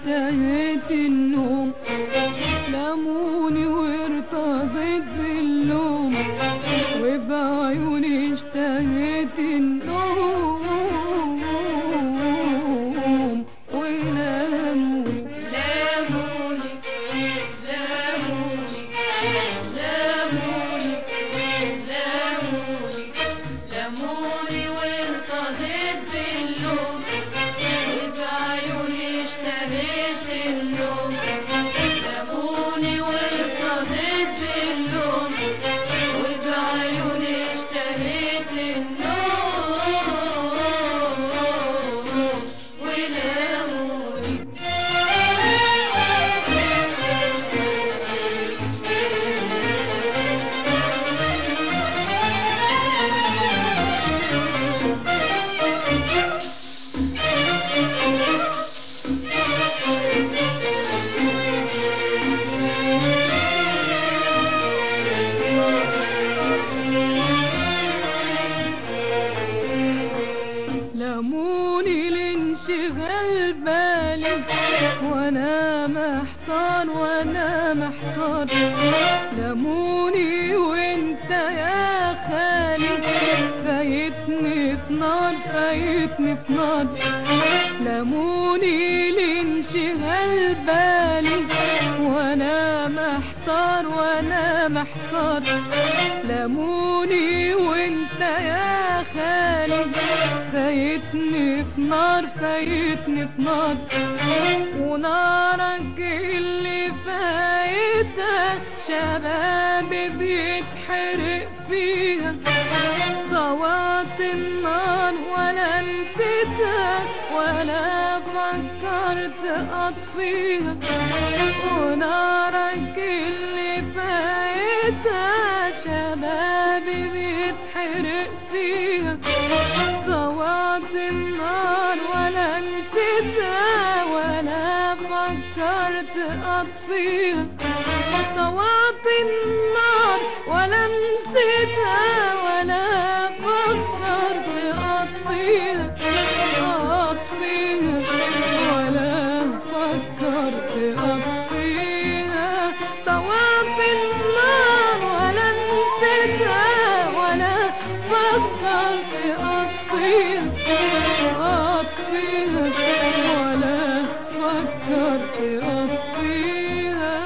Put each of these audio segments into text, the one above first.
اشتهيت النوم لموني وارتضيت باللوم وبعيوني اشتهيت النوم ولموني لاموني لاموني لاموني لاموني لاموني وارتضيت باللوم وبعيوني اشتهيت النوم لاموني وارتضيت باللوم وبعيوني اشتهيت النوم ولاموني لموني لانشغال بالي وانا محتار وانا محتار لموني وانت يا خالي فايتني في نار فايتني في نار لموني لانشغال بالي وانا محتار وانا محتار لموني وانت يا خالي فايتني في نار فايتني في نار ونارك اللي فايتك شبابي بيتحرق فيها طوعت النار ولا نسيتك ولا فكرت اطفيها ونارك اللي فايتك شبابي بيتحرق فيها طوعت النار ولا نسيتها ولا فكرت اطفيها طوعت النار ولا نسيتها ولا فكرت اطفيها اطفيها ولا فكرت اطفيها طوعت النار ولا نسيتها ولا فكرت اطفيها اطفيها ولا فكرت اطفيها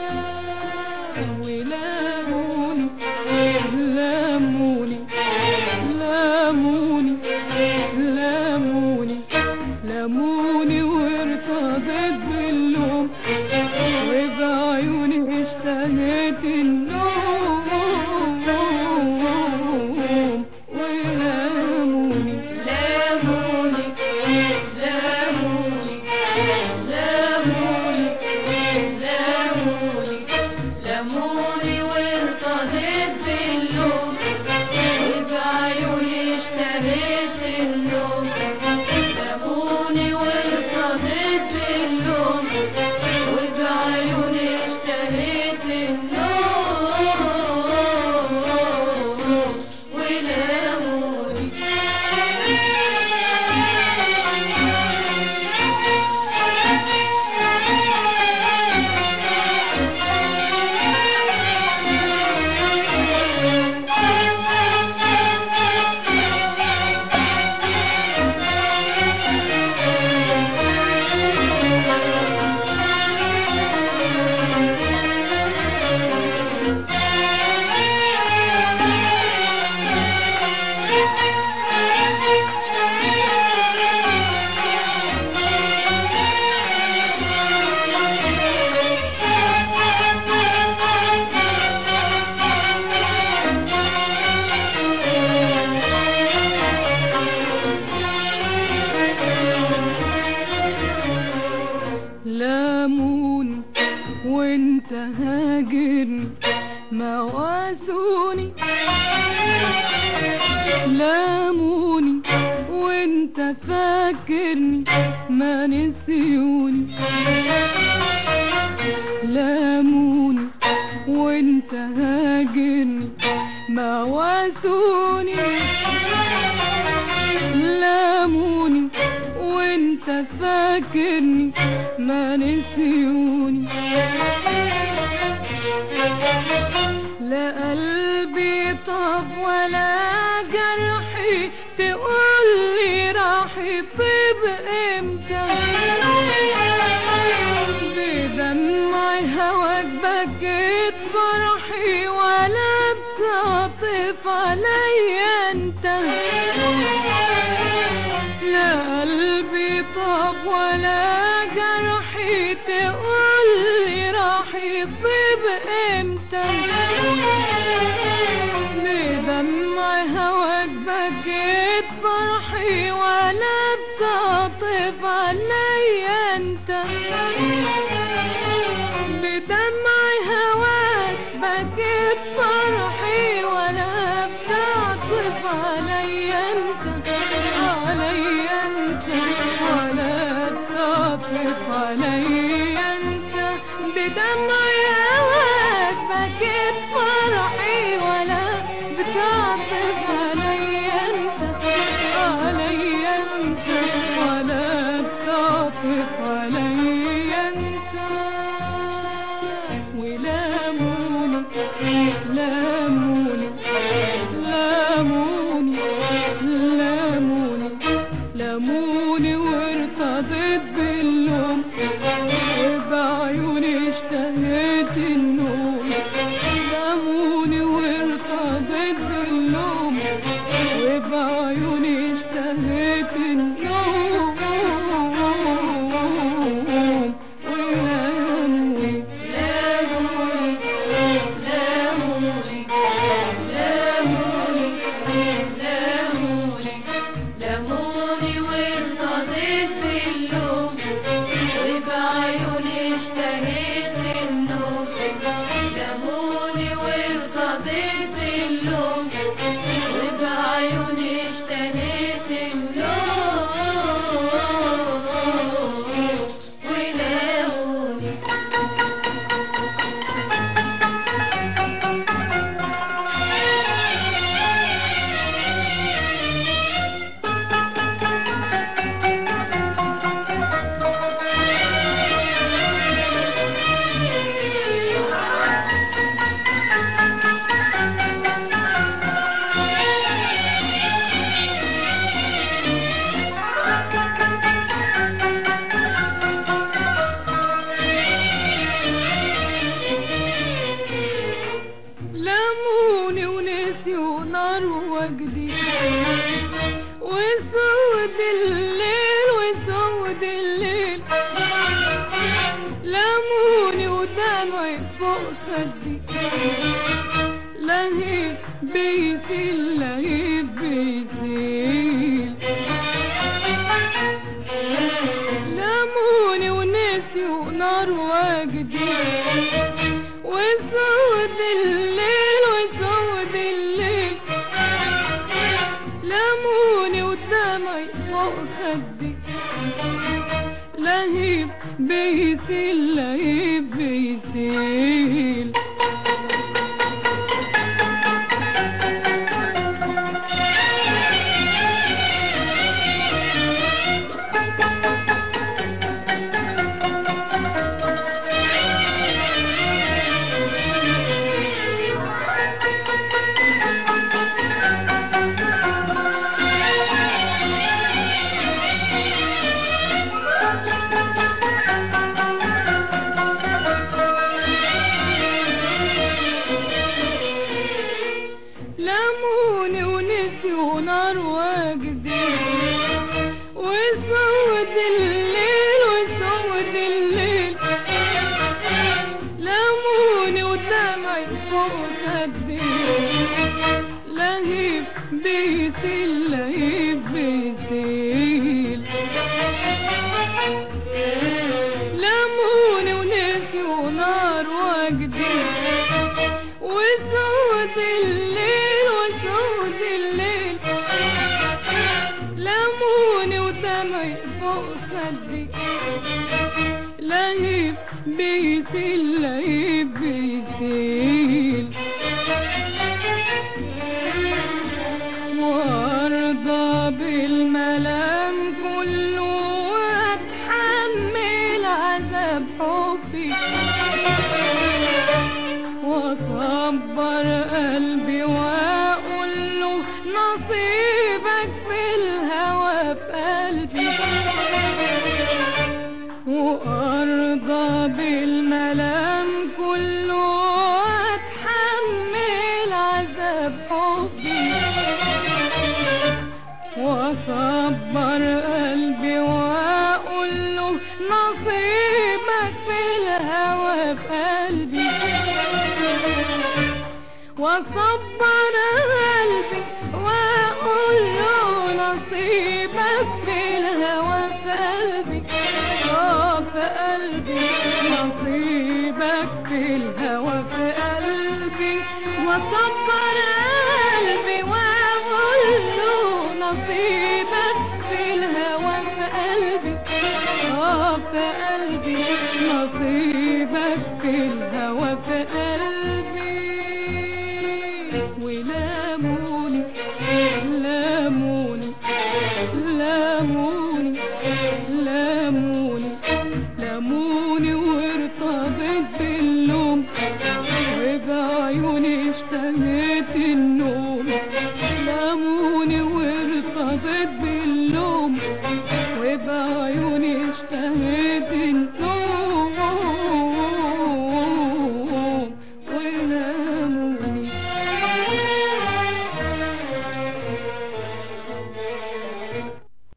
ولاموني لاموني لاموني لاموني لاموني وارتضيت باللوم وبعيوني اشتهيت النوم ولاموني لاموني لاموني لاموني لاموني لاموني وارتضيت باللوم وبعيوني اشتهيت النوم لاموني وارتضيت باللوم وبعيوني اشتهيت النوم ولاموني لاموني وانت هاجرني مواسوني لاموني وانت فاكرني ما نسيوني لاموني وانت هاجرني مواسوني لاموني وانت فاكرني ما نسيوني لا قلبي طب ولا جرحي تقولي راح يطيب امتى بدمع هواك بكيت فرحي ولا بتعطف عليا انت لا قلبي طب ولا جرحي تقولي راح يطيب امتى بدمع هواك بكيت فرحي ولا بتعطف عليا انت بدمع هواك بكيت فرحي ولا بتعطف عليا انت عليا انت ولا بتعطف عليا انت بدمع هواك بكيت فرحي ولا بتعطف عليا انت عليا انت ولا بتعطف عليا انت ولاموني لاموني لاموني لاموني لاموني وارتضيت باللوم وبعيوني اشتهيت النوم لاموني وارتضيت باللوم وبعيوني اشتهيت النوم ولاموني لاموني لاموني لاموني لاموني لاموني وارتضيت باللوم وبعيوني اشتهيت النوم لاموني وارتضيت باللوم وبعيوني اشتهيت النوم ولاموني لموني ونسي ونار وجدي وسود الليل وسود الليل لموني ودمعي فوق خدي لهيب بيسيل لهيب بيسيل لموني ونسي ونار وجدي وسود الليل وسود الليل لموني ودمعي فوق خدي لهيب بيسيل لهيب بيسيل لموني ونسي ونار وجدي وسود الليل وسود الليل لموني ودمعي فوق خدي لهيب بيسيل لهيب بيسيل لموني ونسي ونار وجدي وسود الليل وسود الليل لموني ودمعي فوق خدي لهيب بيسيل لهيب بيسيل وارضى بالملام كله واتحمل عذاب حبي واصبر قلبي واقول له نصيبك في الهوى في قلبي وارضى بالملام كله واتحمل عذاب حبي واصبر قلبي واقول له نصيبك في الهوى في قلبي واصبر قلبي واقول له نصيبك في الهوى في قلبي اه في قلبي نصيبك في الهوى في قلبي واصبر قلبي واقول له نصيبك في الهوى في قلبي اه في قلبي نصيبك في الهوى في قلبي ولاموني لاموني لاموني لاموني لاموني وارتضيت باللوم وبعيوني اشتهيت النوم لاموني وارتضيت باللوم وبعيوني اشتهيت